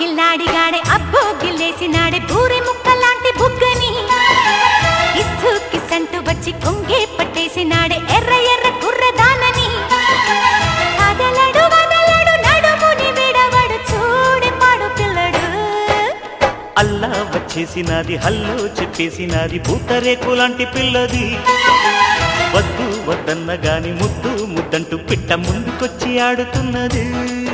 కిల్లాడిగాడే అబ్బో గిల్లేసినాడే బూరె ముక్కలాంటి బుగ్గని ఇస్సు కిసంటూ వచ్చి కొంగే పట్టేసినాడే ఎర్ర ఎర్ర కుర్రదానని కదలడు వదలడు నడుముని విడవడు చూడే పాడు పిల్లడు అల్లా వచ్చేసినది హల్లో చెప్పేసినది పూతరేకులాంటి పిల్లది వద్దు వద్దన్న గాని ముద్దు ముద్దంటూ పిట్ట ముందుకొచ్చి ఆడుతున్నది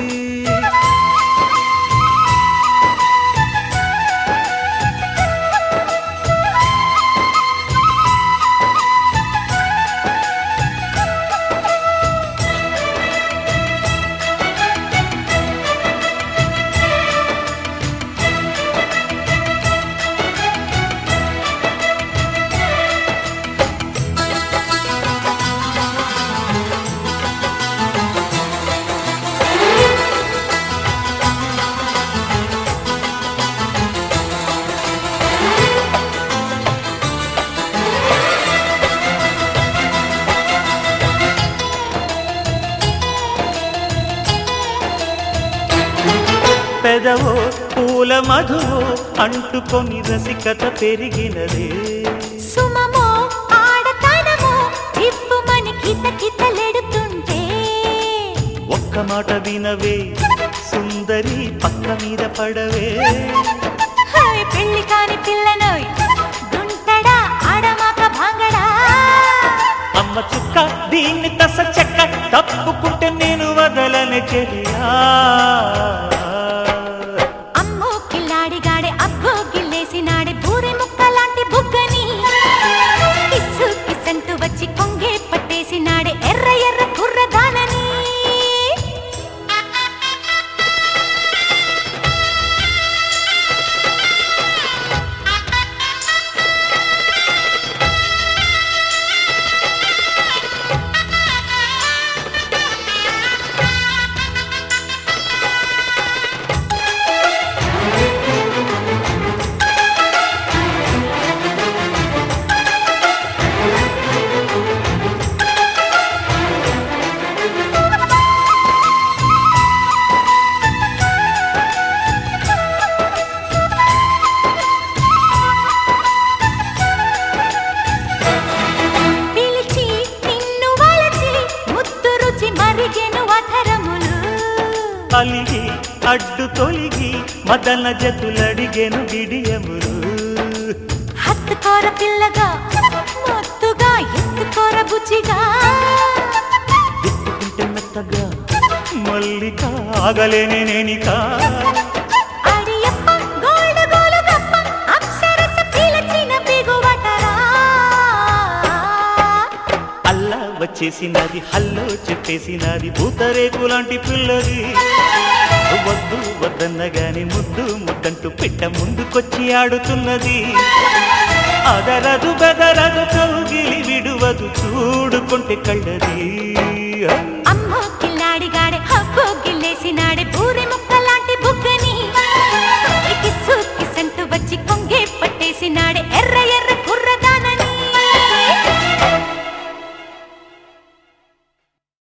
పెదవో పూల మధువో అంటుకొని రసికత పెరిగినదే సుమమో ఆడతనమో చిప్పుమని కిత కితలెడుతుంటే ఒక్క మాట వినవే సుందరి పక్క మీద పడవే హాయ్ పెళ్లి కాని పిల్లనోయ్ గుంటడా ఆడమాక భాంగడా అమ్మ చుక్క దీన్ని తస చెక్క తప్పుకుంటే నేను వదలని చెయ్యా అమ్మో కిల్లాడిగాడే అబ్బో గిల్లేసినాడే బూరె ముక్కలాంటి బుగ్గని కిస్సు కిసంటూ వచ్చి కొంగే పట్టేసినాడే ఎర్ర ఎర్ర కుర్రదానని పిలిచి నిన్ను వలచి ముద్దు రుచి మరిగెను అధరములు అలిగి అడ్డు తొలిగి మదన జతులడిగెను గిడియములు హత్తుకోర పిల్లగా మొత్తుగా ఎత్తుకోర బుచ్చిగా ఎత్తుకుంటే మెత్తగా మల్లిక ఆగలేనే నేనిక అడియప్ప గోల్డ్ గోలు గప్ప అప్సరస పిలచిన బిగువటరా అల్లా వచ్చేసినది హల్లో చెప్పేసినది పూతరేకు లాంటి పిల్లది వద్దు వద్దన్న గాని ముద్దు ముద్దంటూ పిట్ట ముందుకొచ్చి ఆడుతున్నది అదరదు బెదరదు కౌగిలి విడువదు చూడుకుంటే కళ్ళది అమ్మో కిల్లాడిగాడే అబ్బో